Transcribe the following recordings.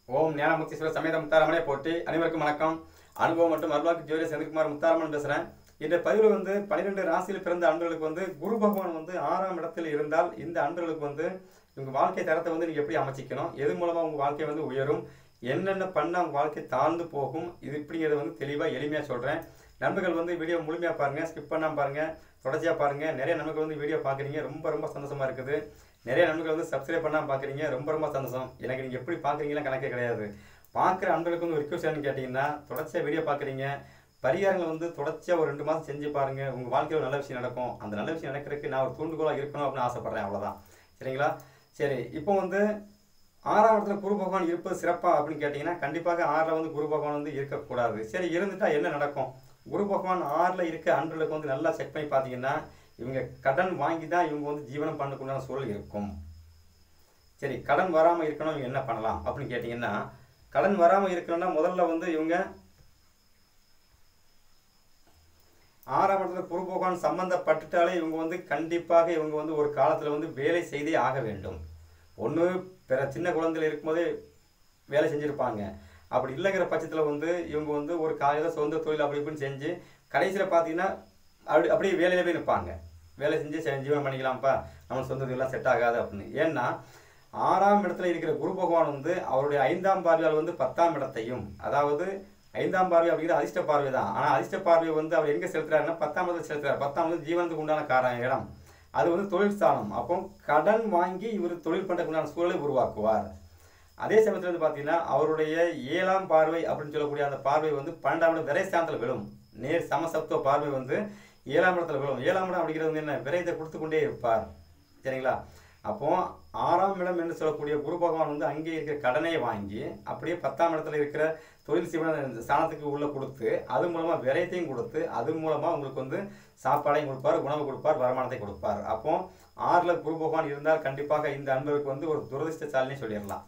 ஓம் ஞானமுக்தீஸ்வரர் சமேத முத்தாரமனே போட்டி அனைவருக்கும் வணக்கம் அனுபவம் மற்றும் அருள்வாக்கு ஜோதி செந்தில்குமார் முத்தாரமன் பேசுறேன் இந்த பதிவில் வந்து பன்னிரெண்டு ராசியில் பிறந்த அன்பர்களுக்கு வந்து குரு பகவான் வந்து ஆறாம் இடத்தில் இருந்தால் இந்த அன்பர்களுக்கு வந்து உங்க வாழ்க்கை தரத்தை வந்து நீங்க எப்படி அமைச்சிக்கணும் எது மூலமா உங்க வாழ்க்கை வந்து உயரும் என்னென்ன பண்ண உங்க வாழ்க்கை தாழ்ந்து போகும் இது இப்படிங்கிறத வந்து தெளிவா எளிமையா சொல்றேன் நண்பர்கள் வந்து வீடியோ முழுமையா பாருங்க ஸ்கிப் பண்ணாம பாருங்க தொடர்ச்சியா பாருங்க நிறைய நண்பர்கள் வந்து வீடியோ பாக்குறீங்க ரொம்ப ரொம்ப சந்தோஷமா இருக்குது நிறைய நண்பர்கள் வந்து சப்ஸ்கிரைப் பண்ணாம பாக்குறீங்க ரொம்ப ரொம்ப சந்தோஷம் எனக்கு நீங்க எப்படி பாக்குறீங்களா கணக்கே கிடையாது பார்க்குற அன்பர்களுக்கு வந்து ரிக்வஸ்ட் என்னன்னு கேட்டீங்கன்னா தொடர்ச்சியா வீடியோ பாக்குறீங்க பரிகாரங்கள் வந்து தொடர்ச்சியா ஒரு ரெண்டு மாசம் செஞ்சு பாருங்க உங்க வாழ்க்கையில ஒரு நல்ல விஷயம் நடக்கும் அந்த நல்ல விஷயம் நடக்கிறதுக்கு நான் ஒரு தூண்டுகோலா இருக்கணும் அப்படின்னு ஆசைப்படுறேன் அவ்வளவுதான் சரிங்களா சரி இப்போ வந்து ஆறாம் இடத்துல குரு பகவான் இருப்பது சிறப்பா அப்படின்னு கேட்டீங்கன்னா கண்டிப்பாக ஆறுல வந்து குரு பகவான் வந்து இருக்கக்கூடாது சரி இருந்துட்டா என்ன நடக்கும் குரு பகவான் ஆறுல இருக்க அன்பர்களுக்கு வந்து நல்லா செக் பண்ணி பார்த்தீங்கன்னா இவங்க கடன் வாங்கி தான் இவங்க வந்து ஜீவனம் பண்ணக்கூடிய சூழல் இருக்கும் சரி கடன் வராம இருக்கணும் இவங்க என்ன பண்ணலாம் அப்படின்னு கேட்டீங்கன்னா கடன் வராம இருக்கணும்னா முதல்ல வந்து இவங்க ஆறாம் இடத்துல குரு பகவான் சம்பந்தப்பட்டுட்டாலே இவங்க வந்து கண்டிப்பாக இவங்க வந்து ஒரு காலத்துல வந்து வேலை செய்தே ஆக வேண்டும் ஒன்று பிற சின்ன குழந்தையில இருக்கும்போதே வேலை செஞ்சுருப்பாங்க அப்படி இல்லைங்கிற பட்சத்தில் வந்து இவங்க வந்து ஒரு காலையில் சொந்த தொழில் அப்படி இப்படின்னு செஞ்சு கடைசியில் பார்த்தீங்கன்னா அப்படி அப்படியே வேலையில போய் நிற்பாங்க வேலை செஞ்சு செ- ஜீவனம் பண்ணிக்கலாம்ப்பா நம்ம சொந்த தொழிலாம் செட் ஆகாது அப்படின்னு ஏன்னா ஆறாம் இடத்துல இருக்கிற குரு பகவான் வந்து அவருடைய ஐந்தாம் பார்வையால் வந்து பத்தாம் இடத்தையும் அதாவது ஐந்தாம் பார்வை அப்படிங்கிற அதிர்ஷ்ட பார்வை தான் ஆனால் அதிர்ஷ்ட பார்வை வந்து அவர் எங்கே செலுத்துறாருன்னா பத்தாம் இடத்துல செலுத்துறாரு பத்தாம் வந்து ஜீவனத்துக்கு உண்டான காரண இடம் அது வந்து தொழில் ஸ்தானம் அப்போ கடன் வாங்கி இவர் தொழில் பண்ணுறதுக்குண்டான சூழலை உருவாக்குவார் அதே சமயத்தில் வந்து பார்த்தீங்கன்னா அவருடைய ஏழாம் பார்வை அப்படின்னு சொல்லக்கூடிய அந்த பார்வை வந்து பன்னெண்டாம் இடம் விரை ஸ்தானத்தில் விழும் நேர் சமசப்துவ பார்வை வந்து ஏழாம் இடத்துல விழும் ஏழாம் இடம் அப்படிங்கிறது வந்து என்ன விரைத்தை கொடுத்து கொண்டே இருப்பார் சரிங்களா அப்போ ஆறாம் இடம் என்று சொல்லக்கூடிய குரு பகவான் வந்து அங்கே இருக்கிற கடனை வாங்கி அப்படியே பத்தாம் இடத்துல இருக்கிற தொழில் சிவன ஸ்தானத்துக்கு உள்ள கொடுத்து அது மூலமா விரயத்தையும் கொடுத்து அது மூலமா உங்களுக்கு வந்து சாப்பாடையும் கொடுப்பார் உணவு கொடுப்பார் வருமானத்தை கொடுப்பார் அப்போ ஆறுல குரு பகவான் இருந்தால் கண்டிப்பாக இந்த அன்பருக்கு வந்து ஒரு துரதிர்ஷ்டசாலினே சொல்லிடலாம்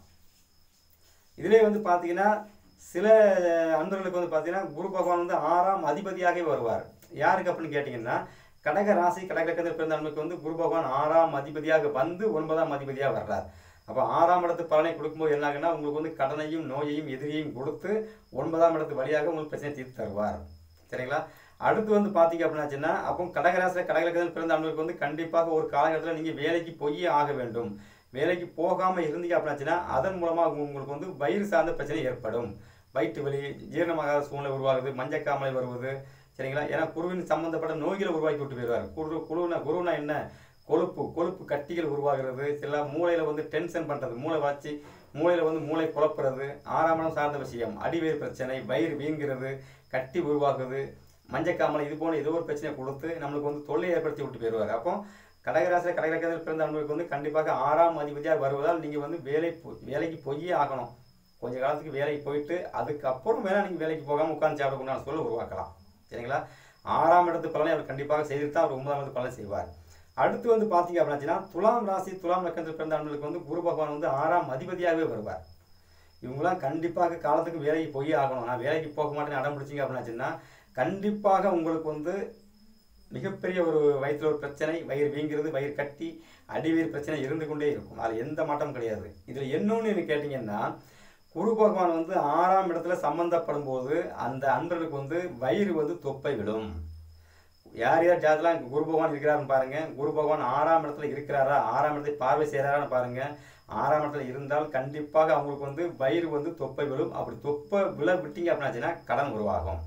இதுலேயே வந்து பார்த்தீங்கன்னா சில அன்பர்களுக்கு வந்து பார்த்தீங்கன்னா குரு பகவான் வந்து ஆறாம் அதிபதியாகவே வருவார் யாருக்கு அப்படின்னு கேட்டிங்கன்னா கடக ராசி கடகலக்கத்தில் பிறந்த அன்புக்கு வந்து குரு பகவான் ஆறாம் அதிபதியாக வந்து ஒன்பதாம் அதிபதியாக வர்றார் அப்போ ஆறாம் இடத்து பலனை கொடுக்கும்போது என்ன ஆகுன்னா உங்களுக்கு வந்து கடனையும் நோயையும் எதிரியையும் கொடுத்து ஒன்பதாம் இடத்து வழியாக உங்களுக்கு பிரச்சனை தீர்த்து தருவார் சரிங்களா அடுத்து வந்து பார்த்தீங்க அப்படின்னாச்சுன்னா அப்போ கடகராசியில் கடகலக்கத்தில் பிறந்த அன்பர்களுக்கு வந்து கண்டிப்பாக ஒரு காலகட்டத்தில் நீங்கள் வேலைக்கு போயே ஆக வேண்டும் வேலைக்கு போகாம இருந்தீங்க அப்படின்னாச்சுன்னா அதன் மூலமா உங்க- உங்களுக்கு வந்து வயிறு சார்ந்த பிரச்சனை ஏற்படும் வயிற்று வலி ஜீரணமாகாத சூழ்நிலை உருவாகுது மஞ்சக்காமலை வருவது சரிங்களா ஏன்னா குருவின் சம்பந்தப்பட்ட நோய்களை உருவாக்கி விட்டு போயிடுவார் குரு குருனா குருனா என்ன கொழுப்பு கொழுப்பு கட்டிகள் உருவாகிறது சில மூளையில வந்து டென்ஷன் பண்றது மூளை வளர்ச்சி மூளையில வந்து மூளை குழப்புறது ஆறாம் இடம் சார்ந்த விஷயம் அடிவேர் பிரச்சனை வயிறு வீங்குறது கட்டி உருவாகுது மஞ்சக்காமலை இது போன ஏதோ ஒரு பிரச்சனை கொடுத்து நம்மளுக்கு வந்து தொல்லை ஏற்படுத்தி விட்டு போயிடுவார் அப்போ கடகராசியில் கடகரக்கத்தில் பிறந்த அன்பர்களுக்கு வந்து கண்டிப்பாக ஆறாம் அதிபதியாக வருவதால் நீங்கள் வந்து வேலை போ- வேலைக்கு போயே ஆகணும் கொஞ்ச காலத்துக்கு வேலைக்கு போயிட்டு அதுக்கப்புறம் வேணா நீங்கள் வேலைக்கு போகாமல் உட்கார்ந்து சாப்பிடக்கூடிய சூழல் உருவாக்கலாம் சரிங்களா ஆறாம் இடத்து பலனை அவர் கண்டிப்பாக செய்துட்டு தான் அவர் ஒன்பதாம் இடத்து பலனை செய்வார் அடுத்து வந்து பார்த்தீங்க அப்படின்னா துலாம் ராசி துலாம் நட்சத்திரத்தில் பிறந்த அன்பர்களுக்கு வந்து குரு பகவான் வந்து ஆறாம் அதிபதியாகவே வருவார் இவங்களாம் கண்டிப்பாக காலத்துக்கு வேலைக்கு போய் ஆகணும் நான் வேலைக்கு போக மாட்டேன்னு அடம் பிடிச்சிங்க அப்படின்னாச்சுன்னா கண்டிப்பாக உங்களுக்கு வந்து மிகப்பெரிய ஒரு வயிற்றுல ஒரு பிரச்சனை வயிறு வீங்கிறது வயிறு கட்டி அடிவயிறு பிரச்சனை இருந்து கொண்டே இருக்கும் அது எந்த மாற்றமும் கிடையாது இதில் என்னன்னு எனக்கு கேட்டிங்கன்னா குரு பகவான் வந்து ஆறாம் இடத்துல சம்பந்தப்படும் போது அந்த அன்பர்களுக்கு வந்து வயிறு வந்து தொப்பை விடும் யார் யார் ஜாதெல்லாம் குரு பகவான் இருக்கிறாருன்னு பாருங்க குரு பகவான் ஆறாம் இடத்துல இருக்கிறாரா ஆறாம் இடத்தை பார்வை செய்கிறாரான்னு பாருங்க ஆறாம் இடத்துல இருந்தால் கண்டிப்பாக அவங்களுக்கு வந்து வயிறு வந்து தொப்பை விழும் அப்படி தொப்பை விழ விட்டீங்க அப்படின்னாச்சுன்னா கடன் உருவாகும்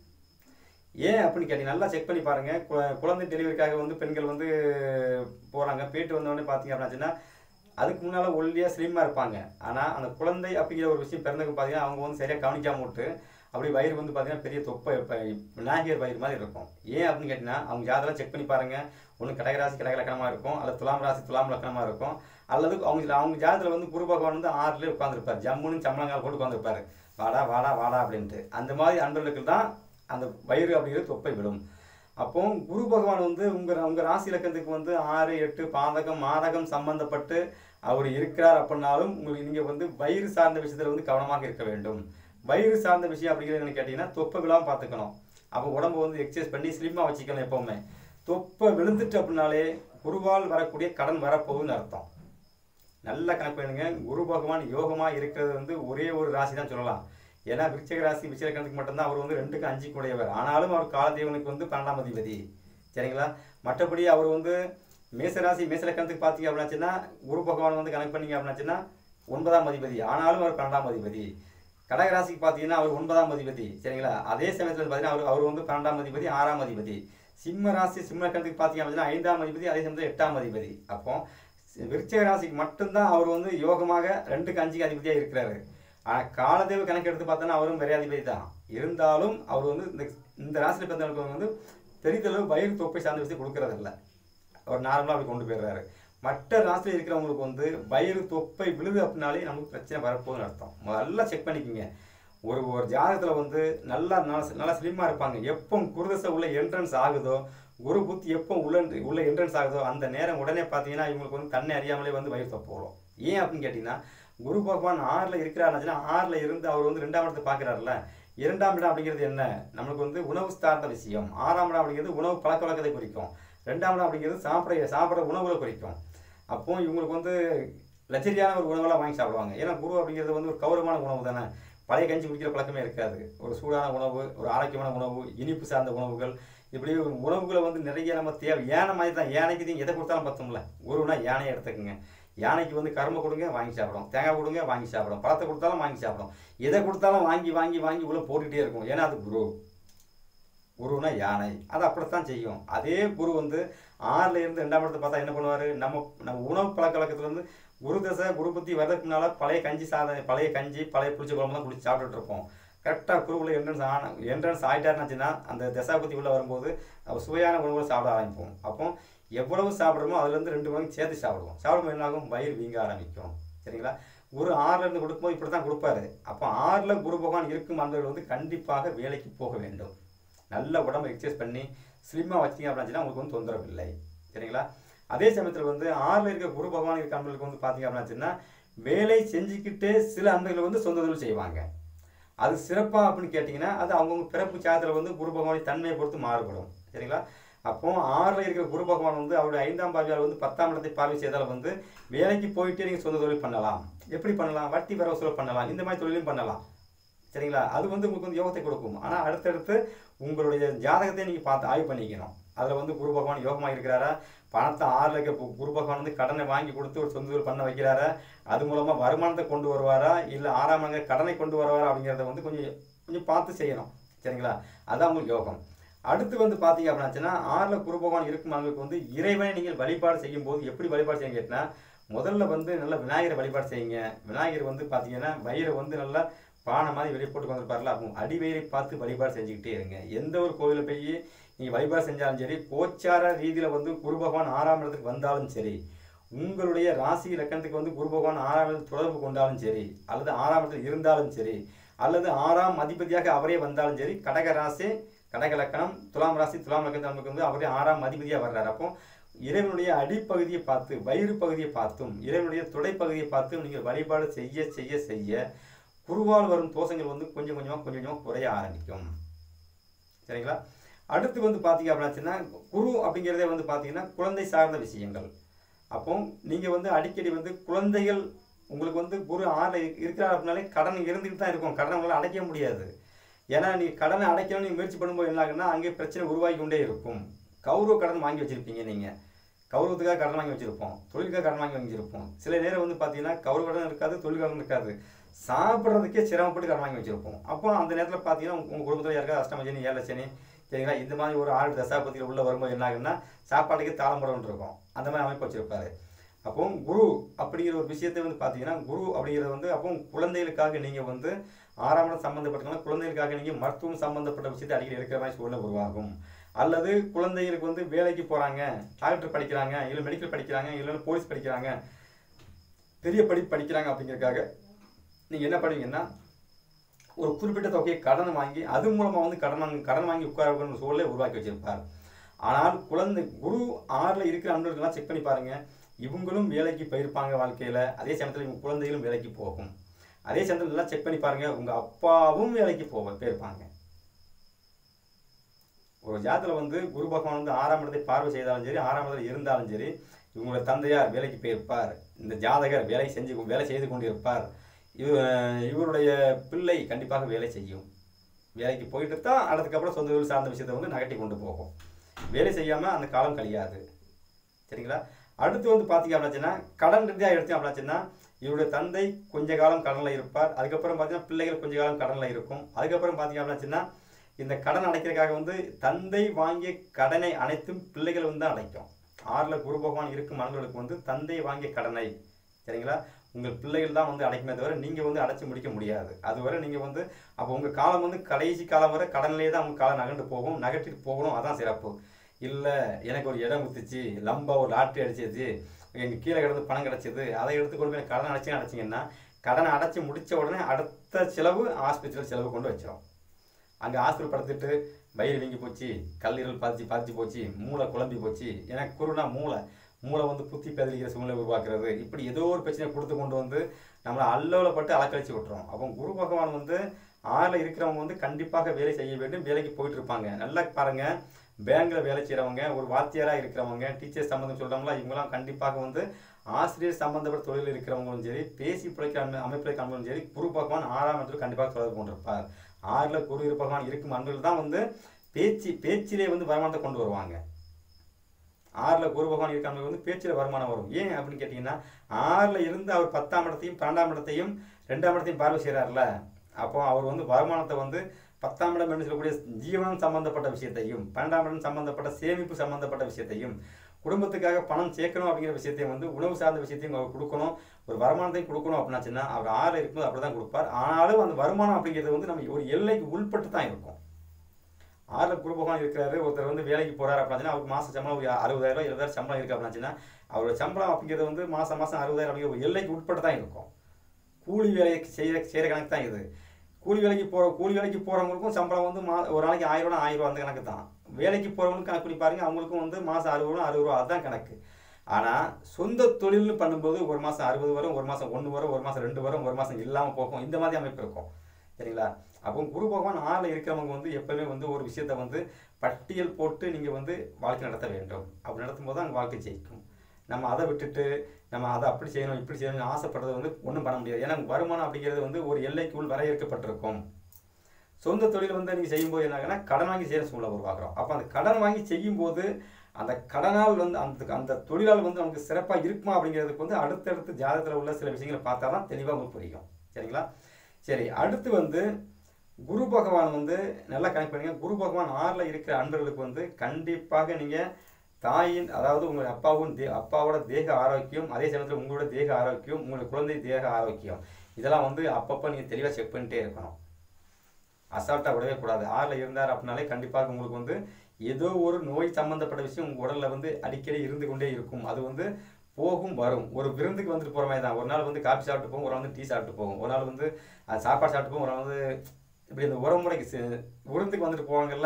ஏன் அப்படின்னு கேட்டீங்க நல்லா செக் பண்ணி பாருங்க கு- குழந்தை டெலிவரிக்காக வந்து பெண்கள் வந்து போறாங்க போயிட்டு வந்தோடனே பார்த்தீங்க அப்படின்னாச்சுன்னா அதுக்கு முன்னால ஒல்லியா ஸ்லிம்மா இருப்பாங்க ஆனா அந்த குழந்தை அப்படிங்கிற ஒரு விஷயம் பிறந்ததுக்கு பார்த்தீங்கன்னா அவங்க வந்து சரியா கவனிக்காம விட்டு அப்படி வயிறு வந்து பார்த்தீங்கன்னா பெரிய தொப்பை இப்ப நாகியர் வயிறு மாதிரி இருக்கும் ஏன் அப்படின்னு கேட்டீங்கன்னா அவங்க ஜாதெல்லாம் செக் பண்ணி பாருங்க ஒன்று கடகராசி கடக லக்கணமா இருக்கும் அல்லது துலாம் ராசி துலாம் லக்கணமா இருக்கும் அல்லது அவங்க அவங்க ஜாதத்துல வந்து குரு பகவான் வந்து ஆறுலேயே உட்காந்துருப்பார் ஜம்முன்னு சம்பளங்கால் போட்டு உட்காந்துருப்பாரு வாடா வாடா வாடா அப்படின்ட்டு அந்த மாதிரி அன்பர்களுக்கு தான் அந்த வயிறு அப்படிங்கிறது தொப்பை விடும் அப்போ குரு பகவான் வந்து உங்க உங்க ராசி இலக்கணத்துக்கு வந்து ஆறு எட்டு பாதகம் மாதகம் சம்பந்தப்பட்டு அவர் இருக்கிறார் அப்படின்னாலும் உங்களுக்கு நீங்க வந்து வயிறு சார்ந்த விஷயத்துல வந்து கவனமாக இருக்க வேண்டும் வயிறு சார்ந்த விஷயம் அப்படிங்கிறது என்ன கேட்டீங்கன்னா தொப்பை விழாம பார்த்துக்கணும் அப்போ உடம்பு வந்து எக்ஸசைஸ் பண்ணி ஸ்லிம்மா வச்சுக்கணும் எப்பவுமே தொப்பை விழுந்துட்டு அப்படின்னாலே குருவால் வரக்கூடிய கடன் வரப்போகுதுன்னு அர்த்தம் நல்லா கணக்கு பண்ணுங்க குரு பகவான் யோகமா இருக்கிறது வந்து ஒரே ஒரு ராசி தான் சொல்லலாம் ஏன்னா விருச்சிக ராசி விருச்சிக கணக்கு மட்டும்தான் அவர் வந்து ரெண்டுக்கு அஞ்சு கூடையவர் ஆனாலும் அவர் காலதேவனுக்கு வந்து பன்னெண்டாம் அதிபதி சரிங்களா மற்றபடி அவர் வந்து மேசராசி மேசலக்கணத்துக்கு பார்த்தீங்க அப்படின்னாச்சுன்னா குரு பகவான் வந்து கணக்கு பண்ணீங்க அப்படின்னாச்சுன்னா ஒன்பதாம் அதிபதி ஆனாலும் அவர் பன்னெண்டாம் அதிபதி கடகராசிக்கு பார்த்தீங்கன்னா அவர் ஒன்பதாம் அதிபதி சரிங்களா அதே சமயத்தில் பார்த்தீங்கன்னா அவர் அவர் வந்து பன்னெண்டாம் அதிபதி ஆறாம் அதிபதி சிம்ம ராசி சிம்ம கணத்துக்கு பார்த்தீங்க அப்படின்னா ஐந்தாம் அதிபதி அதே சமயத்தில் எட்டாம் அதிபதி அப்போ விருச்சிக ராசிக்கு மட்டும்தான் அவர் வந்து யோகமாக ரெண்டுக்கு அஞ்சுக்கு அதிபதியாக இருக்கிறாரு ஆனால் காலதேவ கணக்கு எடுத்து பார்த்தோன்னா அவரும் பெரியாதிபதி தான் இருந்தாலும் அவர் வந்து இந்த இந்த ராசியில் பிறந்தவங்களுக்கு வந்து பெரிதளவு வயிறு தொப்பை சார்ந்த விஷயம் கொடுக்கறதில்ல அவர் நார்மலாக அப்படி கொண்டு போயிடுறாரு மற்ற ராசியில் இருக்கிறவங்களுக்கு வந்து வயிறு தொப்பை விழுது அப்படின்னாலே நமக்கு பிரச்சனை வரப்போகுதுன்னு அர்த்தம் நல்லா செக் பண்ணிக்கோங்க ஒரு ஒரு ஜாதகத்தில் வந்து நல்லா நல்லா நல்லா ஸ்லிம்மாக இருப்பாங்க எப்போ குருதசை உள்ள என்ட்ரன்ஸ் ஆகுதோ குரு புத்தி எப்போ உள்ள உள்ள என்ட்ரன்ஸ் ஆகுதோ அந்த நேரம் உடனே பார்த்தீங்கன்னா இவங்களுக்கு வந்து தன்னை அறியாமலே வந்து வயிறு தொப்பை வரும் ஏன் அப்படின்னு கேட்டிங்கன்னா குரு பகவான் ஆறில் இருக்கிறாருன்னா ஆறில் இருந்து அவர் வந்து ரெண்டாம் இடத்தை பார்க்குறாருல இரண்டாம் இடம் அப்படிங்கிறது என்ன நம்மளுக்கு வந்து உணவு சார்ந்த விஷயம் ஆறாம் இடம் அப்படிங்கிறது உணவு பழக்க வழக்கத்தை குறிக்கும் ரெண்டாம் இடம் அப்படிங்கிறது சாப்பிட சாப்பிட்ற உணவுகளை குறிக்கும் அப்போ இவங்களுக்கு வந்து லச்சரியான ஒரு உணவெல்லாம் வாங்கி சாப்பிடுவாங்க ஏன்னா குரு அப்படிங்கிறது வந்து ஒரு கௌரவமான உணவு தானே பழைய கஞ்சி குடிக்கிற பழக்கமே இருக்காது ஒரு சூடான உணவு ஒரு ஆரோக்கியமான உணவு இனிப்பு சார்ந்த உணவுகள் இப்படி உணவுகளை வந்து நிறைய நம்ம தேவை யானை மாதிரி தான் யானைக்கு நீங்கள் எதை கொடுத்தாலும் பத்தும்ல குருனா யானையை எடுத்துக்கோங்க யானைக்கு வந்து கரும்பு கொடுங்க வாங்கி சாப்பிடும் தேங்காய் கொடுங்க வாங்கி சாப்பிடும் பழத்தை கொடுத்தாலும் வாங்கி சாப்பிடும் எதை கொடுத்தாலும் வாங்கி வாங்கி வாங்கி உள்ள போட்டுக்கிட்டே இருக்கும் ஏன்னா அது குரு குருனா யானை அது அப்படித்தான் செய்யும் அதே குரு வந்து ஆறுல இருந்து ரெண்டாம் இடத்தை பார்த்தா என்ன பண்ணுவார் நம்ம நம்ம உணவு பழக்க வழக்கத்துல இருந்து குரு தசை குரு புத்தி வர்றதுக்கு முன்னால பழைய கஞ்சி சாதம் பழைய கஞ்சி பழைய புளிச்ச குழம்பு தான் குடிச்சு சாப்பிட்டுட்டு இருப்போம் கரெக்டாக குருவில் என்ட்ரன்ஸ் ஆன என்ட்ரன்ஸ் ஆகிட்டாருச்சுன்னா அந்த தசா புத்தி உள்ள வரும்போது நம்ம சுவையான உணவுகளை சாப்பிட ஆரம்பிப்போம் அப்போ எவ்வளவு சாப்பிட்றோமோ அதுலேருந்து ரெண்டு மடங்கு சேர்த்து சாப்பிடுவோம் சாப்பிடும்போது என்ன ஆகும் வயிறு வீங்க ஆரம்பிக்கும் சரிங்களா குரு ஆறுல இருந்து கொடுக்கும்போது இப்படி தான் கொடுப்பாரு அப்போ ஆறில் குரு பகவான் இருக்கும் அன்பர்கள் வந்து கண்டிப்பாக வேலைக்கு போக வேண்டும் நல்ல உடம்பை எக்ஸசைஸ் பண்ணி ஸ்லிம்மாக வச்சிங்க அப்படின்னா உங்களுக்கு வந்து தொந்தரவு இல்லை சரிங்களா அதே சமயத்தில் வந்து ஆறில் இருக்க குரு பகவான் இருக்க அன்பர்களுக்கு வந்து பார்த்தீங்க அப்படின்னா வேலை செஞ்சுக்கிட்டே சில அன்பர்கள் வந்து சொந்த தொழில் செய்வாங்க அது சிறப்பாக அப்படின்னு கேட்டிங்கன்னா அது அவங்கவுங்க பிறப்பு சாதத்தில் வந்து குரு பகவானின் தன்மையை பொறுத்து மாறுபடும் சரிங்களா அப்போ ஆறில் இருக்கிற குரு பகவான் வந்து அவருடைய ஐந்தாம் பாவியால் வந்து பத்தாம் இடத்தை பார்வை செய்தால் வந்து வேலைக்கு போயிட்டே நீங்கள் சொந்த தொழில் பண்ணலாம் எப்படி பண்ணலாம் வட்டி வர வசூல் பண்ணலாம் இந்த மாதிரி தொழிலும் பண்ணலாம் சரிங்களா அது வந்து உங்களுக்கு வந்து யோகத்தை கொடுக்கும் ஆனால் அடுத்தடுத்து உங்களுடைய ஜாதகத்தை நீங்கள் பார்த்து ஆய்வு பண்ணிக்கணும் அதில் வந்து குரு பகவான் யோகமாக இருக்கிறாரா பணத்தை ஆறில் இருக்க கு- குரு பகவான் வந்து கடனை வாங்கி கொடுத்து ஒரு சொந்த தொழில் பண்ண வைக்கிறாரா அது மூலமாக வருமானத்தை கொண்டு வருவாரா இல்லை ஆறாம் அங்க கடனை கொண்டு வருவாரா அப்படிங்கிறத வந்து கொஞ்சம் கொஞ்சம் பார்த்து செய்யணும் சரிங்களா அதான் உங்களுக்கு யோகம் அடுத்து வந்து பார்த்தீங்க அப்படின்னாச்சுன்னா ஆறில் குரு பகவான் இருக்கும் அவங்களுக்கு வந்து இறைவனை நீங்கள் வழிபாடு செய்யும் போது எப்படி வழிபாடு செய்யுங்க கேட்டினா முதல்ல வந்து நல்ல விநாயகரை வழிபாடு செய்யுங்க விநாயகர் வந்து பார்த்தீங்கன்னா வயிறை வந்து நல்லா பானை மாதிரி வெளியே போட்டு வந்திருப்பார்ல அப்போ அடிவயிறை பார்த்து வழிபாடு செஞ்சுக்கிட்டே இருங்க எந்த ஒரு கோயிலில் போய் நீங்கள் வழிபாடு செஞ்சாலும் சரி கோச்சார ரீதியில் வந்து குரு பகவான் ஆறாம் இடத்துக்கு வந்தாலும் சரி உங்களுடைய ராசி இலக்கணத்துக்கு வந்து குரு பகவான் ஆறாம் இடத்துக்கு தொடர்பு கொண்டாலும் சரி அல்லது ஆறாம் இடத்துல இருந்தாலும் சரி அல்லது ஆறாம் அதிபதியாக அவரே வந்தாலும் சரி கடக ராசி கடக லக்கணம் துலாம் ராசி துலாம் லக்கணம் நமக்கு வந்து அவரே ஆறாம் அதிபதியாக வர்றாரு அப்போ இறைவனுடைய அடிப்பகுதியை பார்த்து வயிறு பகுதியை பார்த்தும் இறைவனுடைய துடைப்பகுதியை பார்த்தும் நீங்கள் வழிபாடு செய்ய செய்ய செய்ய குருவால் வரும் தோஷங்கள் வந்து கொஞ்சம் கொஞ்சமாக கொஞ்சம் கொஞ்சமாக குறைய ஆரம்பிக்கும் சரிங்களா அடுத்து வந்து பார்த்தீங்க அப்படின்னாச்சுன்னா குரு அப்படிங்கிறதே வந்து பார்த்தீங்கன்னா குழந்தை சார்ந்த விஷயங்கள் அப்போ நீங்கள் வந்து அடிக்கடி வந்து குழந்தைகள் உங்களுக்கு வந்து குரு ஆறில் இருக்கிறார் அப்படின்னாலே கடன் இருந்துகிட்டு தான் இருக்கும் கடனை உங்களால் அடைக்க முடியாது ஏன்னா நீங்கள் கடனை அடைக்கணும்னு நீங்க முயற்சி பண்ணும்போது என்ன ஆகுன்னா அங்கே பிரச்சனை உருவாகி கொண்டே இருக்கும் கௌரவ கடன் வாங்கி வச்சிருப்பீங்க நீங்கள் கௌரவத்துக்காக கடன் வாங்கி வச்சிருப்போம் தொழிலுக்காக கடன் வாங்கி வச்சிருப்போம் சில நேரம் வந்து பார்த்தீங்கன்னா கௌரவ கடன் இருக்காது தொழில் கடன் இருக்காது சாப்பிட்றதுக்கே சிரமப்பட்டு கடன் வாங்கி வச்சிருப்போம் அப்போ அந்த நேரத்தில் பார்த்தீங்கன்னா உங்கள் குடும்பத்தில் யாருக்காவது அஷ்டம சனி ஏழை சனி சரிங்களா இந்த மாதிரி ஒரு ஆறு தசாபதியில் உள்ள வரும்போது என்ன ஆகுன்னா சாப்பாட்டுக்கு தாளம்பரம் இருக்கும் அந்த மாதிரி அமைப்பு வச்சிருப்பாரு அப்போ குரு அப்படிங்கிற ஒரு விஷயத்தை வந்து பார்த்தீங்கன்னா குரு அப்படிங்கிறது வந்து அப்போ குழந்தைகளுக்காக நீங்கள் வந்து ஆறாம் இடம் சம்மந்தப்பட்டவங்க குழந்தைகளுக்காக நீங்கள் மருத்துவம் சம்மந்தப்பட்ட விஷயத்தை அடிக்கடி எடுக்கிற மாதிரி சூழ்நிலை உருவாகும் அல்லது குழந்தைகளுக்கு வந்து வேலைக்கு போகிறாங்க டாக்டர் படிக்கிறாங்க இல்லை மெடிக்கல் படிக்கிறாங்க இல்லைன்னா போலீஸ் படிக்கிறாங்க பெரிய படிப்பு படிக்கிறாங்க அப்படிங்கிறதுக்காக நீங்கள் என்ன பண்ணுவீங்கன்னா ஒரு குறிப்பிட்ட தொகையை கடன் வாங்கி அது மூலமாக வந்து கடன் வாங்கி கடன் வாங்கி உட்கார சூழலை உருவாக்கி வச்சிருப்பார் ஆனால் குழந்தை குரு ஆறில் இருக்கிற அன்பர்கள்லாம் செக் பண்ணி பாருங்க இவங்களும் வேலைக்கு போயிருப்பாங்க வாழ்க்கையில் அதே சமயத்தில் இவங்க குழந்தைகளும் வேலைக்கு போகும் அதே சமயத்தில் நல்லா செக் பண்ணி பாருங்க உங்கள் அப்பாவும் வேலைக்கு போக போயிருப்பாங்க ஒரு ஜாதத்தில் வந்து குரு பகவான் வந்து ஆறாம் இடத்தை பார்வை செய்தாலும் சரி ஆறாம் இடத்துல இருந்தாலும் சரி இவங்களோட தந்தையார் வேலைக்கு போயிருப்பார் இந்த ஜாதகர் வேலை செஞ்சு வேலை செய்து கொண்டிருப்பார் இவ இவருடைய பிள்ளை கண்டிப்பாக வேலை செய்யும் வேலைக்கு போயிட்டு தான் அதுக்கப்புறம் சொந்த தொழில் சார்ந்த விஷயத்தை வந்து நகட்டி கொண்டு போகும் வேலை செய்யாமல் அந்த காலம் கழியாது சரிங்களா அடுத்து வந்து பார்த்தீங்க அப்படின்னாச்சுன்னா கடன் ரீதியாக எடுத்தோம் அப்படின்னாச்சுன்னா இவருடைய தந்தை கொஞ்ச காலம் கடனில் இருப்பார் அதுக்கப்புறம் பார்த்தீங்கன்னா பிள்ளைகள் கொஞ்ச காலம் கடனில் இருக்கும் அதுக்கப்புறம் பார்த்தீங்க அப்படின்னாச்சுன்னா இந்த கடன் அடைக்கிறதுக்காக வந்து தந்தை வாங்கிய கடனை அனைத்தும் பிள்ளைகள் வந்து தான் அடைக்கும் ஆறில் குரு பகவான் இருக்கும் மனங்களுக்கு வந்து தந்தை வாங்கிய கடனை சரிங்களா உங்கள் பிள்ளைகள் தான் வந்து அடைக்குமே தவிர நீங்கள் வந்து அடைச்சி முடிக்க முடியாது அதுவரை நீங்கள் வந்து அப்போ உங்கள் காலம் வந்து கடைசி காலம் வரை கடனிலே தான் உங்கள் காலம் நகண்டு போகும் நகட்டிட்டு போகணும் அதான் சிறப்பு இல்லை எனக்கு ஒரு இடம் குத்துச்சு லம்பா ஒரு லாட்ரி அடிச்சிச்சு எங்கள் கீழே கிடந்து பணம் கிடச்சிது அதை எடுத்து கொண்டு போய் கடன் அடைச்சி அடைச்சிங்கன்னா கடனை அடைச்சி முடித்த உடனே அடுத்த செலவு ஆஸ்பத்திரியில் செலவு கொண்டு வச்சிடும் அங்கே ஹாஸ்பிட்டல் படுத்துட்டு வயிறு வீங்கி போச்சு கல்லீரல் பாதிச்சு பாதிச்சு போச்சு மூளை குழம்பி போச்சு எனக்கு குருனா மூளை மூளை வந்து புத்தி பதிலிக்கிற சூழ்நிலை உருவாக்குறது இப்படி ஏதோ ஒரு பிரச்சனை கொடுத்து கொண்டு வந்து நம்மளை அல்லவலப்பட்டு அலக்கழிச்சு விட்டுறோம் அப்போ குரு பகவான் வந்து ஆறில் இருக்கிறவங்க வந்து கண்டிப்பாக வேலை செய்ய வேண்டும் வேலைக்கு போயிட்டு இருப்பாங்க நல்லா பாருங்க பேங்க்ல வேலை செய்கிறவங்க ஒரு வாத்தியாராக இருக்கிறவங்க டீச்சர் சம்மந்தம் சொல்கிறாங்களா இவங்களாம் கண்டிப்பாக வந்து ஆசிரியர் சம்பந்தப்பட்ட தொழில் இருக்கிறவங்களும் சரி பேசி பிழைக்கிற அமை அமைப்பில் காண்பவங்களும் சரி குரு பகவான் ஆறாம் இடத்துல கண்டிப்பாக தொடர்பு கொண்டிருப்பார் ஆறில் குரு இரு பகவான் இருக்கும் அன்பர்கள் தான் வந்து பேச்சு பேச்சிலே வந்து வருமானத்தை கொண்டு வருவாங்க ஆறில் குரு பகவான் இருக்காமல் வந்து பேச்சில் வருமானம் வரும் ஏன் அப்படின்னு கேட்டிங்கன்னா ஆறில் இருந்து அவர் பத்தாம் இடத்தையும் பன்னெண்டாம் இடத்தையும் ரெண்டாம் இடத்தையும் பார்வை செய்கிறார்ல அப்போ அவர் வந்து வருமானத்தை வந்து பத்தாம் இடம் என்று சொல்லக்கூடிய ஜீவனம் சம்பந்தப்பட்ட விஷயத்தையும் பன்னெண்டாம் இடம் சம்பந்தப்பட்ட சேமிப்பு சம்பந்தப்பட்ட விஷயத்தையும் குடும்பத்துக்காக பணம் சேர்க்கணும் அப்படிங்கிற விஷயத்தையும் வந்து உணவு சார்ந்த விஷயத்தையும் அவர் கொடுக்கணும் ஒரு வருமானத்தையும் கொடுக்கணும் அப்படின்னாச்சுன்னா அவர் ஆறு இருக்கும்போது அப்படி தான் கொடுப்பார் ஆனாலும் அந்த வருமானம் அப்படிங்கிறது வந்து நம்ம ஒரு எல்லைக்கு உள்பட்டு தான் இருக்கும் ஆறில் குரு பகவான் இருக்கிறாரு ஒருத்தர் வந்து வேலைக்கு போறாரு அப்படின்னா அவருக்கு மாச சம்பளம் ஒரு அறுபதாயிரம் எழுபதாயிரம் சம்பளம் இருக்கு அப்படின்னாச்சுன்னா அவரோட சம்பளம் அப்படிங்கிறது வந்து மாசம் மாசம் அறுபதாயிரம் அப்படிங்கிற ஒரு எல்லைக்கு உட்பட்டு தான் இருக்கும் கூலி வேலையை செய்ய செய்கிற கணக்கு தான் இது கூலி வேலைக்கு போகிற கூலி வேலைக்கு போகிறவங்களுக்கும் சம்பளம் வந்து மா ஒரு நாளைக்கு ஆயிரம் ரூபா ஆயிரம் ரூபா அந்த கணக்கு தான் வேலைக்கு போகிறவங்களுக்கு கணக்கு பண்ணி பாருங்க அவங்களுக்கும் வந்து மாதம் அறுபது ரூபா அறுபது ரூபா அதுதான் கணக்கு ஆனால் சொந்த தொழில்னு பண்ணும்போது ஒரு மாதம் அறுபது வரும் ஒரு மாதம் ஒன்று வரும் ஒரு மாதம் ரெண்டு வரும் ஒரு மாதம் இல்லாமல் போகும் இந்த மாதிரி அமைப்பு இருக்கும் சரிங்களா அப்போ குரு பகவான் ஆறில் இருக்கிறவங்க வந்து எப்பவுமே வந்து ஒரு விஷயத்தை வந்து பட்டியல் போட்டு நீங்கள் வந்து வாழ்க்கை நடத்த வேண்டும் அப்படி நடத்தும் போது அங்கே வாழ்க்கை ஜெயிக்கும் நம்ம அதை விட்டுட்டு நம்ம அதை அப்படி செய்யணும் இப்படி செய்யணும்னு ஆசைப்படுறது வந்து ஒன்றும் பண்ண முடியாது ஏன்னா வருமானம் அப்படிங்கிறது வந்து ஒரு எல்லைக்குள் வரையறுக்கப்பட்டிருக்கும் சொந்த தொழில் வந்து நீங்கள் செய்யும்போது என்னாகன்னா கடன் வாங்கி செய்கிற சூழ்நிலை உருவாக்குறோம் அப்போ அந்த கடன் வாங்கி செய்யும்போது அந்த கடனால் வந்து அந்த அந்த தொழிலால் வந்து நமக்கு சிறப்பாக இருக்குமா அப்படிங்கிறதுக்கு வந்து அடுத்தடுத்து ஜாதகத்தில் உள்ள சில விஷயங்களை பார்த்தா தான் தெளிவாக உங்களுக்கு புரியும் சரிங்களா சரி அடுத்து வந்து குரு பகவான் வந்து நல்லா கனெக்ட் பண்ணுங்க குரு பகவான் ஆறில் இருக்கிற அன்பர்களுக்கு வந்து கண்டிப்பாக நீங்கள் தாயின் அதாவது உங்கள் அப்பாவும் தே அப்பாவோட தேக ஆரோக்கியம் அதே சமயத்தில் உங்களோட தேக ஆரோக்கியம் உங்களோட குழந்தை தேக ஆரோக்கியம் இதெல்லாம் வந்து அப்பப்போ நீங்கள் தெளிவாக செக் பண்ணிட்டே இருக்கணும் அசால்ட்டாக விடவே கூடாது ஆறில் இருந்தார் அப்படின்னாலே கண்டிப்பாக உங்களுக்கு வந்து ஏதோ ஒரு நோய் சம்மந்தப்பட்ட விஷயம் உங்கள் உடலில் வந்து அடிக்கடி இருந்து கொண்டே இருக்கும் அது வந்து போகும் வரும் ஒரு விருந்துக்கு வந்துட்டு போகிற மாதிரி தான் ஒரு நாள் வந்து காஃபி சாப்பிட்டு போகும் ஒரு நாள் வந்து டீ சாப்பிட்டு போகும் ஒரு நாள் வந்து அது சாப்பாடு சாப்பிட்டு போகும் ஒரு நாள் வந்து இப்படி இந்த உறவுமுறைக்கு சி- விருந்துக்கு வந்துட்டு போவாங்கல்ல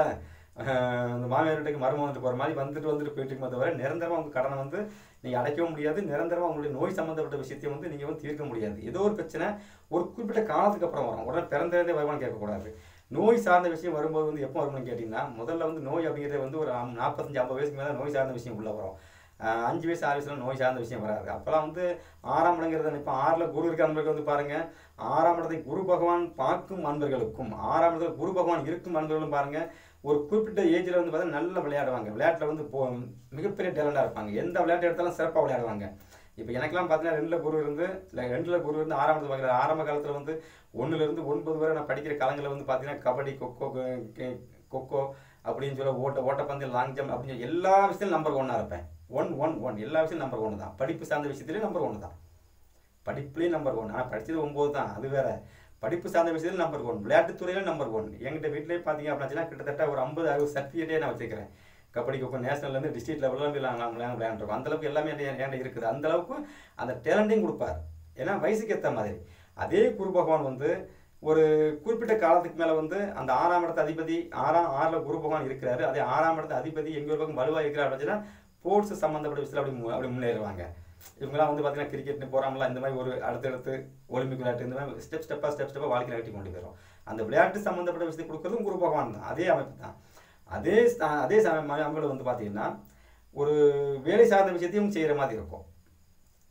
அஹ் இந்த மாமியார் வீட்டுக்கு மருமகன் வந்துட்டு போகிற மாதிரி வந்துட்டு வந்துட்டு போயிட்டு இருக்குமே தவிர நிரந்தரமாக உங்கள் கடனை வந்து நீங்கள் அடைக்கவும் முடியாது நிரந்தரமாக உங்களுடைய நோய் சம்மந்தப்பட்ட விஷயத்தையும் வந்து நீங்கள் வந்து தீர்க்க முடியாது ஏதோ ஒரு பிரச்சனை ஒரு குறிப்பிட்ட காலத்துக்கு அப்புறம் வரும் உடனே பிறந்ததே வருமானம் கேட்கக்கூடாது நோய் சார்ந்த விஷயம் வரும்போது வந்து எப்போ வரும்னு கேட்டிங்கன்னா முதல்ல வந்து நோய் அப்படிங்கிறது வந்து ஒரு அம்- நாற்பத்தஞ்சு ஐம்பது வயசுக்கு மேலே நோய் சார்ந்த விஷயம் உள்ள வரும் அஹ் அஞ்சு வயசு ஆறு வயசுல நோய் சார்ந்த விஷயம் வராது அப்போல்லாம் வந்து ஆறாம் இடங்கிறது இப்போ ஆறில் குரு இருக்க அன்பர்கள் வந்து பாருங்க ஆறாம் இடத்தை குரு பகவான் பார்க்கும் அன்பர்களுக்கும் ஆறாம் இடத்துல குரு பகவான் இருக்கும் அன்பர்களும் பாருங்க ஒரு குறிப்பிட்ட ஏஜில் வந்து பார்த்தா நல்லா விளையாடுவாங்க விளையாட்டில் வந்து போ மிகப்பெரிய டேலண்டாக இருப்பாங்க எந்த விளையாட்டு எடுத்தாலும் சிறப்பாக விளையாடுவாங்க இப்போ எனக்கெல்லாம் பார்த்தீங்கன்னா ரெண்டில் குரு இருந்து இல்லை ரெண்டில் குரு இருந்து ஆறாம் வகையில் ஆரம்ப காலத்தில் வந்து ஒன்றுலேருந்து ஒன்பது வரை நான் படிக்கிற காலங்களில் வந்து பார்த்தீங்கன்னா கபடி கொக்கோ க- கே- கொக்கோ அப்படின்னு சொல்ல ஓட்ட ஓட்டப்பந்தயம் லாங் ஜம்ப் அப்படின்னு சொல்லி எல்லா விஷயத்திலும் நம்பர் ஒன்னாக இருப்பேன் ஒன் ஒன் ஒன் எல்லா விஷயம் நம்பர் ஒன்று தான் படிப்பு சார்ந்த விஷயத்துலேயும் நம்பர் ஒன்று தான் படிப்புலேயும் நம்பர் ஒன் ஆனால் படித்தது ஒம்பது தான் அது வேற படிப்பு சார்ந்த விஷயத்தில் நம்பர் ஒன் விளையாட்டுத்துறையில நம்பர் ஒன் எங்கிட்ட வீட்டிலே பார்த்தீங்க அப்படின்னா கிட்டத்தட்ட ஒரு ஐம்பது அறுபது சர்டிஃபிகேட்டே நான் வச்சுக்கிறேன் கபடி கொக்கோ நேஷனல்லேருந்து டிஸ்ட்ரிக்ட் லெவலில் விளையாடலாம் விளையாண்டு விளையாண்டுருக்கோம் அந்த அளவுக்கு எல்லாமே என்கிட்ட என்கிட்ட இருக்குது அந்த அளவுக்கு அந்த டேலண்ட்டையும் கொடுப்பார் ஏன்னா வயசுக்கு ஏற்ற மாதிரி அதே குரு பகவான் வந்து ஒரு குறிப்பிட்ட காலத்துக்கு மேலே வந்து அந்த ஆறாம் இடத்து அதிபதி ஆறாம் ஆறில் குரு பகவான் இருக்கிறாரு அதே ஆறாம் இடத்து அதிபதி எங்க ஒரு பக்கம் வலுவாக இருக்கிறார் அப்படின்னா ஸ்போர்ட்ஸ் சம்மந்தப்பட்ட விஷயத்தில் அப்படி மு- அப்படி முன்னேறுவாங்க இவங்கெல்லாம் வந்து பார்த்தீங்கன்னா கிரிக்கெட்னு போகிறாங்களா இந்த மாதிரி ஒரு அடுத்தடுத்து ஒலிம்பிக் விளையாட்டு இந்த மாதிரி ஸ்டெப் ஸ்டெப்பாக ஸ்டெப் ஸ்டெப்பாக வாழ்க்கையில் கட்டி கொண்டு போயிடும் அந்த விளையாட்டு சம்மந்தப்பட்ட விஷயத்தை கொடுக்கறதும் குரு பகவான் தான் அதே அமைப்பு தான் அதே ச- அதே சமயம் அமைப்பில் வந்து பார்த்தீங்கன்னா ஒரு வேலை சார்ந்த விஷயத்தையும் செய்கிற மாதிரி இருக்கும்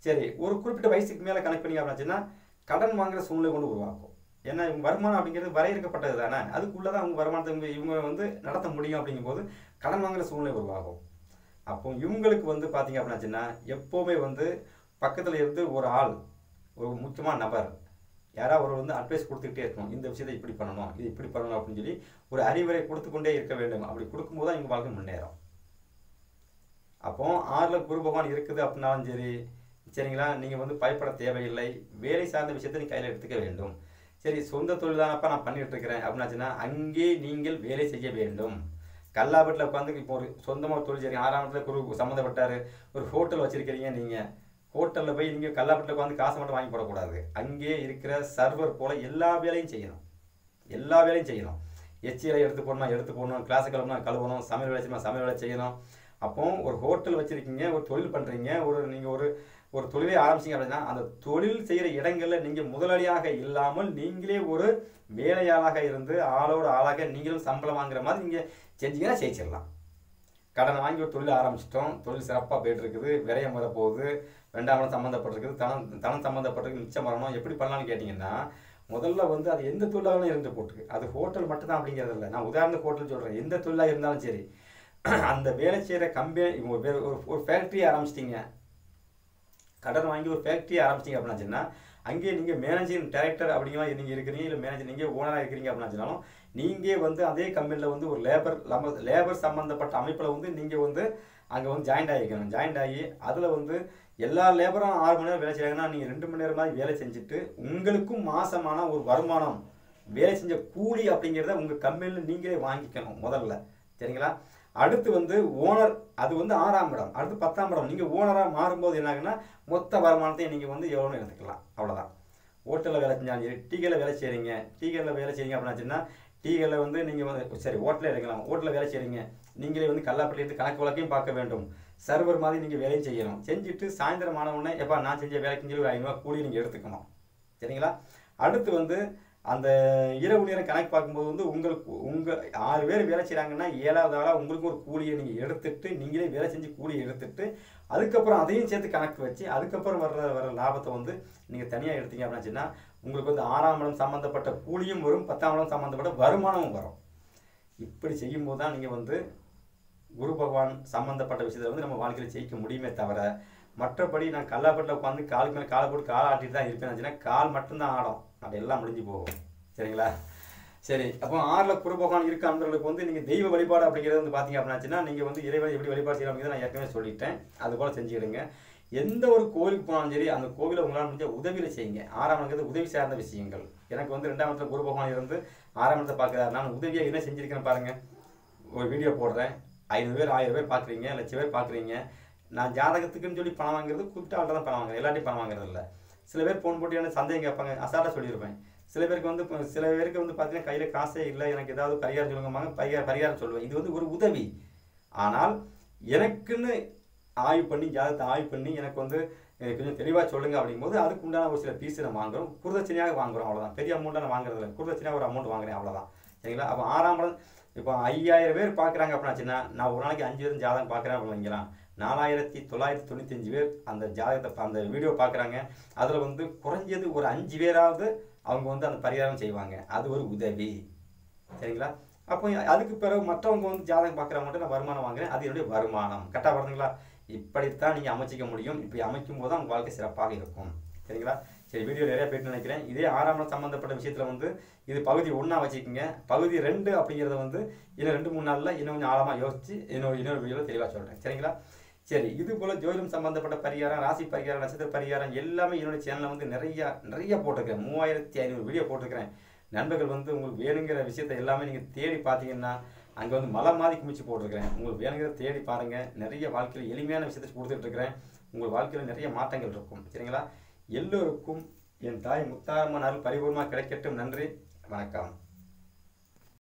சரி ஒரு குறிப்பிட்ட வயசுக்கு மேலே கணக்கு பண்ணி அப்படின்னா கடன் வாங்குற சூழ்நிலை கொண்டு உருவாக்கும் ஏன்னா இவங்க வருமானம் அப்படிங்கிறது வரையறுக்கப்பட்டது தானே அதுக்குள்ளே தான் அவங்க வருமானத்தை இவங்க இவங்க வந்து நடத்த முடியும் அப்படிங்கும்போது கடன் வாங்குற சூழ்நிலை உருவாகும் அப்போ இவங்களுக்கு வந்து பார்த்தீங்க அப்படின்னாச்சுன்னா எப்போவுமே வந்து பக்கத்தில் இருந்து ஒரு ஆள் ஒரு முக்கியமான நபர் யாராவது ஒரு வந்து அட்வைஸ் கொடுத்துக்கிட்டே இருக்கணும் இந்த விஷயத்தை இப்படி பண்ணணும் இது இப்படி பண்ணணும் அப்படின்னு சொல்லி ஒரு அறிவுரை கொடுத்து கொண்டே இருக்க வேண்டும் அப்படி கொடுக்கும்போது தான் இவங்க வாழ்க்கை முன்னேறும் அப்போ ஆறில் குரு பகவான் இருக்குது அப்படின்னாலும் சரி சரிங்களா நீங்கள் வந்து பயப்பட தேவையில்லை வேலை சார்ந்த விஷயத்தை நீ கையில் எடுத்துக்க வேண்டும் சரி சொந்த தொழில் தானப்பா நான் பண்ணிட்டு இருக்கிறேன் அப்படின்னாச்சுன்னா அங்கே நீங்கள் வேலை செய்ய வேண்டும் கல்லாபட்டில் உட்காந்து இப்போ ஒரு சொந்தமாக ஒரு தொழில் செய்றீங்க ஆறாம் இடத்துல குரு சம்மந்தப்பட்டார் ஒரு ஹோட்டல் வச்சிருக்கிறீங்க நீங்கள் ஹோட்டலில் போய் நீங்கள் கல்லாப்பட்டில் உட்காந்து காசு மட்டும் வாங்கி போடக்கூடாது அங்கே இருக்கிற சர்வர் போல் எல்லா வேலையும் செய்யணும் எல்லா வேலையும் செய்யணும் எச்சியில் எடுத்து போடணும் எடுத்து போடணும் கிளாஸ் கழுவணும் கழுவணும் சமையல் வேலை செய்யணும் சமையல் வேலை செய்யணும் அப்போ ஒரு ஹோட்டல் வச்சுருக்கீங்க ஒரு தொழில் பண்ணுறீங்க ஒரு நீங்கள் ஒரு ஒரு தொழிலை ஆரம்பிச்சிங்க அப்படின்னா அந்த தொழில் செய்கிற இடங்களில் நீங்கள் முதலாளியாக இல்லாமல் நீங்களே ஒரு வேலையாளாக இருந்து ஆளோட ஆளாக நீங்களும் சம்பளம் வாங்குற மாதிரி நீங்கள் செஞ்சீங்கன்னா ஜெயிச்சிடலாம் கடன் வாங்கி ஒரு தொழில் ஆரம்பிச்சிட்டோம் தொழில் சிறப்பாக போயிட்டு இருக்குது விரயம் வர போகுது ரெண்டாம் இடம் சம்மந்தப்பட்டிருக்குது தனம் தனம் சம்மந்தப்பட்டிருக்கு மிச்சம் வரணும் எப்படி பண்ணலாம்னு கேட்டிங்கன்னா முதல்ல வந்து அது எந்த தொழிலாகவும் இருந்து போட்டுருக்கு அது ஹோட்டல் மட்டும்தான் அப்படிங்கிறது இல்லை நான் உதாரணத்துக்கு ஹோட்டல் சொல்கிறேன் எந்த தொழிலாக இருந்தாலும் சரி அந்த வேலை செய்கிற கம்பெனி ஒரு ஒரு ஃபேக்ட்ரி ஆரம்பிச்சிட்டிங்க கடன் வாங்கி ஒரு ஃபேக்ட்ரி ஆரம்பிச்சிங்க அப்படின்னா சொன்னா, அங்கேயே நீங்கள் மேனேஜிங் டைரக்டர் அப்படிங்கிற நீங்கள் இருக்கிறீங்க இல்லை மேனேஜர் நீங்கள் ஓனராக இருக்கிறீங்க அப்படின்னா சொன்னாலும் நீங்கள் வந்து அதே கம்பெனியில் வந்து ஒரு லேபர் லேபர் சம்மந்தப்பட்ட அமைப்பில் வந்து நீங்கள் வந்து அங்கே வந்து ஜாயின்ட் ஆகிக்கணும் ஜாயின்ட் ஆகி அதில் வந்து எல்லா லேபரும் ஆறு மணி நேரம் வேலை செய்கிறாங்கன்னா நீங்கள் ரெண்டு மணி நேரம் மாதிரி வேலை செஞ்சுட்டு உங்களுக்கும் மாசமான ஒரு வருமானம் வேலை செஞ்ச கூலி அப்படிங்கிறத உங்கள் கம்பெனியில் நீங்களே வாங்கிக்கணும் முதல்ல சரிங்களா அடுத்து வந்து ஓனர் அது வந்து ஆறாம் இடம் அடுத்து பத்தாம் இடம் நீங்கள் ஓனராக மாறும்போது என்ன ஆகுன்னா மொத்த வருமானத்தை நீங்கள் வந்து எவ்வளோன்னு எடுத்துக்கலாம் அவ்வளோதான் ஹோட்டலில் வேலை செஞ்சாலும் சரி டீகளில் வேலை செய்கிறீங்க டீகளில் வேலை செய்றீங்க அப்படின்னாச்சுன்னா டீகளில் வந்து நீங்கள் வந்து சரி ஹோட்டலில் எடுக்கலாம் ஹோட்டலில் வேலை செய்கிறீங்க நீங்களே வந்து கல்லாப்பட்டி எடுத்து கணக்கு வழக்கையும் பார்க்க வேண்டும் சர்வர் மாதிரி நீங்கள் வேலையும் செய்யணும் செஞ்சுட்டு சாயந்தரம் ஆனவுடனே எப்பா நான் செஞ்ச வேலைக்கு சொல்லி ஒரு ஐநூறுவா கூலி நீங்கள் எடுத்துக்கணும் சரிங்களா அடுத்து வந்து அந்த இரவு நேரம் கணக்கு பார்க்கும்போது வந்து உங்களுக்கு உங்கள் ஆறு பேர் வேலை செய்கிறாங்கன்னா ஏழாவது ஆளாக உங்களுக்கு ஒரு கூலியை நீங்கள் எடுத்துட்டு நீங்களே வேலை செஞ்சு கூலியை எடுத்துட்டு அதுக்கப்புறம் அதையும் சேர்த்து கணக்கு வச்சு அதுக்கப்புறம் வர்ற வர லாபத்தை வந்து நீங்கள் தனியாக எடுத்தீங்க அப்படின்னா உங்களுக்கு வந்து ஆறாம் இடம் சம்மந்தப்பட்ட கூலியும் வரும் பத்தாம் இடம் சம்மந்தப்பட்ட வருமானமும் வரும் இப்படி செய்யும்போது தான் நீங்கள் வந்து குரு பகவான் சம்மந்தப்பட்ட விஷயத்தில் வந்து நம்ம வாழ்க்கையில் ஜெயிக்க முடியுமே தவிர மற்றபடி நான் கல்லாப்பட்டில் உட்காந்து காலுக்கு மேலே காலை போட்டு காலை ஆட்டிட்டு தான் இருப்பேன் வச்சுன்னா கால் மட்டும்தான் ஆடும் அது எல்லாம் முடிஞ்சு போகும் சரிங்களா சரி அப்போ ஆறில் குரு பகவான் இருக்க அன்பர்களுக்கு வந்து நீங்கள் தெய்வ வழிபாடு அப்படிங்கிறது வந்து பார்த்தீங்க அப்படின்னாச்சுன்னா நீங்கள் வந்து இறைவன் எப்படி வழிபாடு செய்யலாம் அப்படிங்கிறத நான் ஏற்கனவே சொல்லிட்டேன் அது போல் செஞ்சுக்கிடுங்க எந்த ஒரு கோவிலுக்கு போனாலும் சரி அந்த கோவிலை உங்களால் முடிஞ்ச உதவியில் செய்யுங்க ஆறாம் இடங்கிறது உதவி சார்ந்த விஷயங்கள் எனக்கு வந்து ரெண்டாம் இடத்துல குரு பகவான் இருந்து ஆறாம் இடத்தை பார்க்குறாரு நான் உதவியாக என்ன செஞ்சிருக்கேன்னு பாருங்க ஒரு வீடியோ போடுறேன் ஐநூறு பேர் ஆயிரம் பேர் பார்க்குறீங்க லட்சம் பேர் பார்க்குறீங்க நான் ஜாதகத்துக்குன்னு சொல்லி பணம் வாங்குறது குறிப்பிட்ட ஆள்கிட்ட தான் பணம் வாங்குறேன் எல்லாத்தையும் பணம் வாங்குறது இல்லை சில பேர் ஃபோன் போட்டு எனக்கு சந்தேகம் கேட்பாங்க அசால்ட்டாக சொல்லியிருப்பேன் சில பேருக்கு வந்து இப்போ சில பேருக்கு வந்து பார்த்தீங்கன்னா கையில் காசே இல்லை எனக்கு ஏதாவது பரிகாரம் சொல்லுங்கம்பாங்க பரிகாரம் பரிகாரம் சொல்லுவேன் இது வந்து ஒரு உதவி ஆனால் எனக்குன்னு ஆய்வு பண்ணி ஜாதகத்தை ஆய்வு பண்ணி எனக்கு வந்து அஹ், கொஞ்சம் தெளிவாக சொல்லுங்க அப்படிங்கும்போது அதுக்கு உண்டான ஒரு சில பீஸ் நான் வாங்குறோம் குருதட்சணையாக வாங்குறோம் அவ்வளோதான் பெரிய அமௌண்ட்டாக நான் வாங்குறது இல்லை குருதட்சணையாக ஒரு அமௌண்ட் வாங்குறேன் அவ்வளோதான் சரிங்களா அப்போ ஆறாம் இடம் இப்போ ஐயாயிரம் பேர் பார்க்குறாங்க அப்படின்னாச்சுன்னா நான் ஒரு நாளைக்கு அஞ்சு பேரும் ஜாதகம் பார்க்குறேன் அப்படின்னு வைக்கலாம் நாலாயிரத்தி தொள்ளாயிரத்தி தொண்ணூத்தஞ்சு பேர் அந்த ஜாதகத்தை பா- அந்த வீடியோ பார்க்குறாங்க அதில் வந்து குறைஞ்சது ஒரு அஞ்சு பேராவது அவங்க வந்து அந்த பரிகாரம் செய்வாங்க அது ஒரு உதவி சரிங்களா அப்போ அதுக்கு பிறகு மற்றவங்க வந்து ஜாதகம் பார்க்குறவங்க மட்டும் நான் வருமானம் வாங்குறேன் அது என்னுடைய வருமானம் கரெக்டாக வருதுங்களா இப்படித்தான் நீங்கள் அமைச்சிக்க முடியும் இப்படி அமைக்கும் போது தான் உங்கள் வாழ்க்கை சிறப்பாக இருக்கும் சரிங்களா சரி வீடியோ நிறைய போயிட்டு நினைக்கிறேன் இதே ஆறாம் நாள் சம்மந்தப்பட்ட விஷயத்தில் வந்து இது பகுதி ஒன்றா வச்சுக்கோங்க பகுதி ரெண்டு அப்படிங்கிறத வந்து இன்னும் ரெண்டு மூணு நாளில் இன்னும் கொஞ்சம் ஆழமாக யோசிச்சு இன்னொரு இன்னொரு வீடியோவில் தெளிவாக சொல்கிறேன் சரிங்களா சரி இது போல் ஜோதிடம் சம்மந்தப்பட்ட பரிகாரம் ராசி பரிகாரம் நட்சத்திர பரிகாரம் எல்லாமே என்னோட சேனலில் வந்து நிறைய நிறைய போட்டிருக்கேன் மூவாயிரத்தி ஐநூறு வீடியோ போட்டிருக்கிறேன் நண்பர்கள் வந்து உங்களுக்கு வேணுங்கிற விஷயத்தை எல்லாமே நீங்கள் தேடி பார்த்தீங்கன்னா அங்கே வந்து மலை மாதிரி குமிச்சு போட்டிருக்கிறேன் உங்களுக்கு வேணுங்கிறத தேடி பாருங்கள் நிறைய வாழ்க்கையில் எளிமையான விஷயத்தை கொடுத்துட்டு இருக்கிறேன் உங்கள் வாழ்க்கையில் நிறைய மாற்றங்கள் இருக்கும் சரிங்களா எல்லோருக்கும் என் தாய் முத்தாரம்மன் அருள் பரிபூர்ணமாக கிடைக்கட்டும் நன்றி வணக்கம்